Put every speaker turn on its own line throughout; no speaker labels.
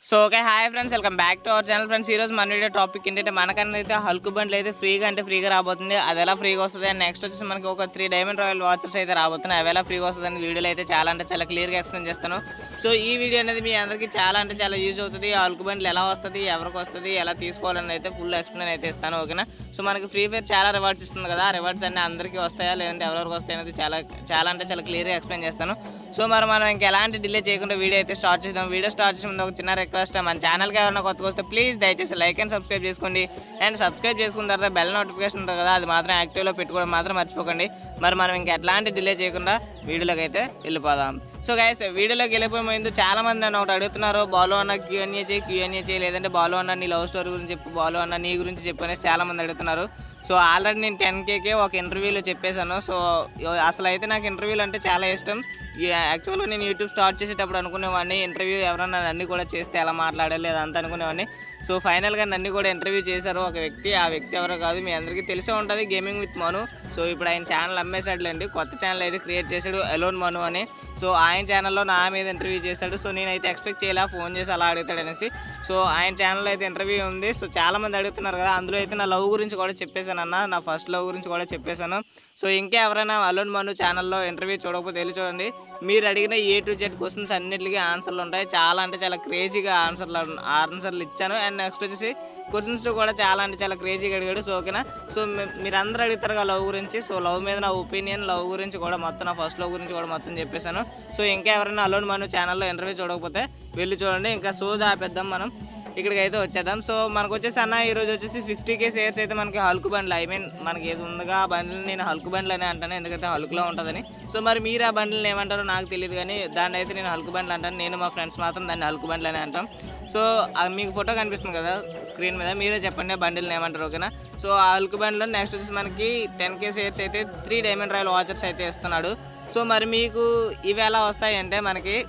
so okay hi friends welcome back to our channel friends ఈరోజు మన video topic ఏంటంటే మనకన్నా అయితే హల్క్ బండ్లు అయితే ఫ్రీగా అంటే ఫ్రీగా రాబోతుంది అది ఎలా ఫ్రీగా వస్తుంది అండ్ నెక్స్ట్ వచ్చేసి మనకి ఒక త్రీ డైమండ్ రాయల్ వాచర్స్ అయితే రాబోతున్నాయి అవి ఎలా ఫ్రీగా వస్తుంది అని వీడియోలో అయితే చాలా అంటే చాలా క్లియర్గా ఎక్స్ప్లెయిన్ చేస్తాను సో ఈ వీడియో అనేది మీ అందరికీ చాలా అంటే చాలా యూజ్ అవుతుంది హల్క్ బండ్లు ఎలా వస్తుంది ఎవరికి వస్తుంది ఎలా తీసుకోవాలని అయితే ఫుల్ ఎక్స్ప్లెయిన్ అయితే ఇస్తాను ఓకేనా సో మనకి ఫ్రీ ఫైర్ చాలా రివార్డ్స్ ఇస్తుంది కదా ఆ రివార్డ్స్ అన్ని అందరికీ వస్తాయా లేదంటే ఎవరెవరికి వస్తాయి అనేది చాలా చాలా అంటే చాలా క్లియర్గా ఎక్స్ప్లెయిన్ చేస్తాను సో మరి మనం ఇంకా ఎలాంటి డిలే చేయకుండా వీడియో అయితే స్టార్ట్ చేద్దాం వీడియో స్టార్ట్ చేసే ముందు ఒక చిన్న రిక్వెస్ట్ మన ఛానల్కి ఎవరైనా కొత్తగా వస్తే ప్లీజ్ దయచేసి లైక్ అండ్ సబ్స్క్రైబ్ చేసుకోండి అండ్ సబ్స్క్రైబ్ చేసుకున్న తర్వాత బెల్ నోటిఫికేషన్ ఉంటుంది కదా అది మాత్రం యాక్టివ్లో పెట్టుకోవడం మాత్రం మర్చిపోకండి మరి మనం ఇంకా ఎట్లాంటి డిలే చేయకుండా వీడియోలోకి అయితే వెళ్ళిపోదాం సో గైస్ వీడియోలోకి వెళ్ళిపోయే ముందు చాలా మంది నన్ను ఒకటి అడుగుతున్నారు బాలు అన్న క్యూఎన్ఏ చేయి క్యూఎన్ఏ చేయి లేదంటే బాలు అన్న నీ లవ్ స్టోరీ గురించి చెప్పు బాలు అన్న నీ గురించి చెప్పు అనేసి చాలా మంది అడుగుతున్నారు సో ఆల్రెడీ నేను టెన్ కేకే ఒక ఇంటర్వ్యూలో చెప్పేశాను సో అసలు అయితే నాకు ఇంటర్వ్యూలు అంటే చాలా ఇష్టం యాక్చువల్గా నేను యూట్యూబ్ స్టార్ట్ చేసేటప్పుడు అనుకునేవాడిని ఇంటర్వ్యూ ఎవరన్నా నన్ను కూడా చేస్తే ఎలా మాట్లాడాలి అదంతా అనుకునేవాడిని సో ఫైనల్గా నన్ను కూడా ఇంటర్వ్యూ చేశారు ఒక వ్యక్తి ఆ వ్యక్తి ఎవరో కాదు మీ అందరికీ తెలిసే ఉంటుంది గేమింగ్ విత్ మను సో ఇప్పుడు ఆయన ఛానల్ అమ్మేశాడులేండి కొత్త ఛానల్ అయితే క్రియేట్ చేశాడు ఎలోన్ మను అని సో ఆయన ఛానల్లో నా మీద ఇంటర్వ్యూ చేశాడు సో నేనైతే ఎక్స్పెక్ట్ చేయలే ఫోన్ చేసి అలా అడుగుతాడు అనేసి సో ఆయన ఛానల్లో అయితే ఇంటర్వ్యూ ఉంది సో చాలా మంది అడుగుతున్నారు కదా అందులో అయితే నా లవ్ గురించి కూడా చెప్పేశాను అన్న నా ఫస్ట్ లవ్ గురించి కూడా చెప్పేశాను సో ఇంకా ఎవరైనా అలోన్ మను ఛానల్లో ఇంటర్వ్యూ చూడకపోతే వెళ్ళి చూడండి మీరు అడిగిన ఏ టు జెడ్ క్వశ్చన్స్ అన్నిటికీ ఆన్సర్లు ఉంటాయి చాలా అంటే చాలా క్రేజీగా ఆన్సర్లు ఆన్సర్లు ఇచ్చాను అండ్ నెక్స్ట్ వచ్చేసి క్వశ్చన్స్ కూడా చాలా అంటే చాలా క్రేజీగా అడిగాడు సో ఓకేనా సో మీ- మీరందరూ అడుగుతారు కదా లవ్ గురించి సో లవ్ మీద నా ఒపీనియన్ లవ్ గురించి కూడా మొత్తం నా ఫస్ట్ లవ్ గురించి కూడా మొత్తం చెప్పేశాను సో ఇంకా ఎవరైనా అలోన్ మను ఛానల్లో ఇంటర్వ్యూ చూడకపోతే వెళ్ళి చూడండి ఇంకా సోది ఆపేద్దాం మనం ఇక్కడికి అయితే వచ్చేద్దాం సో మనకు వచ్చేసి అన్న ఈరోజు వచ్చేసి ఫిఫ్టీ కే షేర్స్ అయితే మనకి హల్క్ బండ్లు ఐ మీన్ మనకి ఏది ఉందిగా ఆ బండ్లు నేను హల్క్ బండ్లు అని అంటాను ఎందుకంటే హల్క్లో ఉంటుందని సో మరి మీరు ఆ బండ్లను ఏమంటారో నాకు తెలియదు కానీ దాన్ని అయితే నేను హల్క్ బండ్లు అంటాను నేను మా ఫ్రెండ్స్ మాత్రం దాన్ని హల్క్ బండ్లు అని అంటాం సో ఆ మీకు ఫోటో కనిపిస్తుంది కదా స్క్రీన్ మీద మీరే చెప్పండి ఆ బండిల్ని ఏమంటారు ఓకేనా సో ఆ హల్క్ బండ్లో నెక్స్ట్ వచ్చేసి మనకి టెన్ కే షేర్స్ అయితే త్రీ డైమండ్ రాయల్ వాచర్స్ అయితే ఇస్తున్నాడు సో మరి మీకు ఇవి ఎలా వస్తాయి అంటే మనకి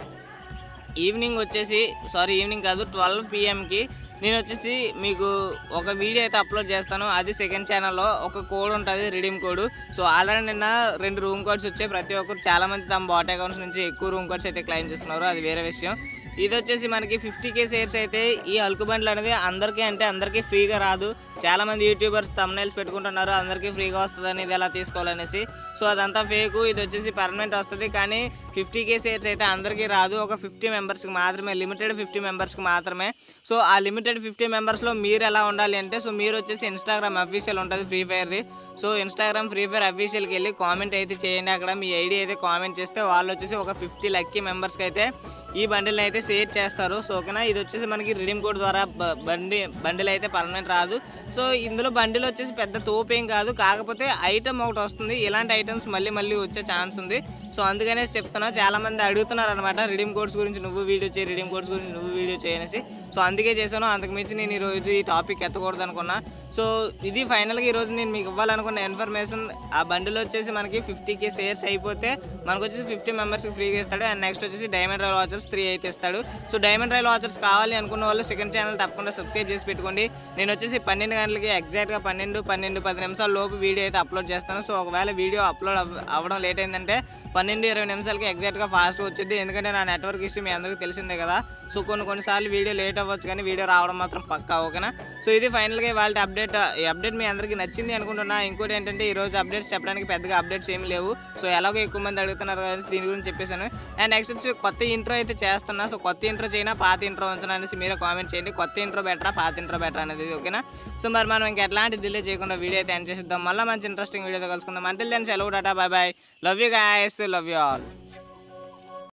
ఈవినింగ్ వచ్చేసి సారీ ఈవినింగ్ కాదు ట్వెల్వ్ పిఎంకి నేను వచ్చేసి మీకు ఒక వీడియో అయితే అప్లోడ్ చేస్తాను అది సెకండ్ ఛానల్లో ఒక కోడ్ ఉంటుంది రిడీమ్ కోడ్ సో ఆల్రెడీ నిన్న రెండు రూమ్ కోడ్స్ వచ్చాయి ప్రతి ఒక్కరు చాలామంది తమ బాట్ అకౌంట్స్ నుంచి ఎక్కువ రూమ్ కోడ్స్ అయితే క్లెయిమ్ చేస్తున్నారు అది వేరే విషయం ఇది వచ్చేసి మనకి ఫిఫ్టీ కే షేర్స్ అయితే ఈ హల్క్ బండ్లు అనేది అందరికీ అంటే అందరికీ ఫ్రీగా రాదు చాలా మంది యూట్యూబర్స్ తమ్నైల్స్ పెట్టుకుంటున్నారు అందరికీ ఫ్రీగా వస్తుందని ఇది ఎలా తీసుకోవాలనేసి సో అదంతా ఫేక్ ఇది వచ్చేసి పర్మనెంట్ వస్తుంది కానీ ఫిఫ్టీ కే షేర్స్ అయితే అందరికీ రాదు ఒక ఫిఫ్టీ మెంబర్స్కి మాత్రమే లిమిటెడ్ ఫిఫ్టీ మెంబర్స్కి మాత్రమే సో ఆ లిమిటెడ్ ఫిఫ్టీ మెంబర్స్లో మీరు ఎలా ఉండాలి అంటే సో మీరు వచ్చేసి ఇన్స్టాగ్రామ్ అఫీషియల్ ఉంటుంది ఫ్రీ ఫైర్ది సో ఇన్స్టాగ్రామ్ ఫ్రీ ఫైర్ అఫీషియల్కి వెళ్ళి కామెంట్ అయితే చేయండి అక్కడ మీ ఐడి అయితే కామెంట్ చేస్తే వాళ్ళు వచ్చేసి ఒక ఫిఫ్టీ లక్కీ మెంబర్స్కి అయితే ఈ బండిల్ని అయితే షేర్ చేస్తారు సో ఓకేనా ఇది వచ్చేసి మనకి రిడీమ్ కోడ్ ద్వారా బ- బండి బండిల్ అయితే పర్మనెంట్ రాదు సో ఇందులో బండిల్ వచ్చేసి పెద్ద తోపేం కాదు కాకపోతే ఐటమ్ ఒకటి వస్తుంది ఇలాంటి ఐటమ్స్ మళ్ళీ మళ్ళీ వచ్చే ఛాన్స్ ఉంది సో అందుకనే చెప్తున్నా చాలా మంది అడుగుతున్నారు అనమాట రిడీమ్ కోడ్స్ గురించి నువ్వు వీడియో చేయి రిడీమ్ కోడ్స్ గురించి నువ్వు వీడియో చేయనేసి సో అందుకే చేశాను అంతకు మించి నేను ఈరోజు ఈ టాపిక్ ఎత్తకూడదు అనుకున్నా సో ఇది ఫైనల్గా ఈరోజు నేను మీకు ఇవ్వాలనుకున్న ఇన్ఫర్మేషన్ ఆ బండిలో వచ్చేసి మనకి ఫిఫ్టీ కే షేర్స్ అయిపోతే మనకు వచ్చేసి ఫిఫ్టీ మెంబర్స్కి ఫ్రీగా ఇస్తాడు అండ్ నెక్స్ట్ వచ్చేసి డైమండ్ రాయల్ వాచర్స్ త్రీ అయితే ఇస్తాడు సో డైమండ్ రాయల్ వాచర్స్ కావాలి అనుకున్న వాళ్ళు సెకండ్ ఛానల్ తప్పకుండా సబ్స్క్రైబ్ చేసి పెట్టుకోండి నేను వచ్చేసి పన్నెండు గంటలకి ఎగ్జాక్ట్గా పన్నెండు పన్నెండు పది నిమిషాల లోపు వీడియో అయితే అప్లోడ్ చేస్తాను సో ఒకవేళ వీడియో అప్లోడ్ అవ్- అవ్వడం లేట్ అయిందంటే పన్నెండు ఇరవై నిమిషాలకి ఎగ్జాక్ట్గా ఫాస్ట్ వచ్చింది ఎందుకంటే నా నెట్వర్క్ ఇష్యూ మీ అందరికీ తెలిసిందే కదా సో కొన్ని కొన్నిసార్లు వీడియో లేట్ అవ్వచ్చు కానీ వీడియో రావడం మాత్రం పక్కా ఓకేనా సో ఇది ఫైనల్గా వాళ్ళ అప్డేట్ ఈ అప్డేట్ మీ అందరికీ నచ్చింది అనుకుంటున్నా ఇంకోటి ఏంటంటే ఈ రోజు అప్డేట్స్ చెప్పడానికి పెద్దగా అప్డేట్స్ ఏమి లేవు సో ఎలాగో ఎక్కువ మంది అడుగుతున్నారు కదా దీని గురించి చెప్పేశాను అండ్ నెక్స్ట్ వచ్చి కొత్త ఇంట్రో అయితే చేస్తున్నా సో కొత్త ఇంట్రో చేయనా పాత ఇంట్రో ఉంచనా అనేసి మీరే కామెంట్ చేయండి కొత్త ఇంట్రో బెటరా పాత ఇంట్రో బెటరా అనేది ఓకేనా సో మరి మనం ఇంకా ఎట్లాంటి డిలే చేయకుండా వీడియో అయితే ఎండ్ చేసిద్దాం మళ్ళీ మంచి ఇంట్రెస్టింగ్ వీడియోతో కలుసుకుందాం అంటే దాన్ని సెలవు tata bye bye love you guys love you all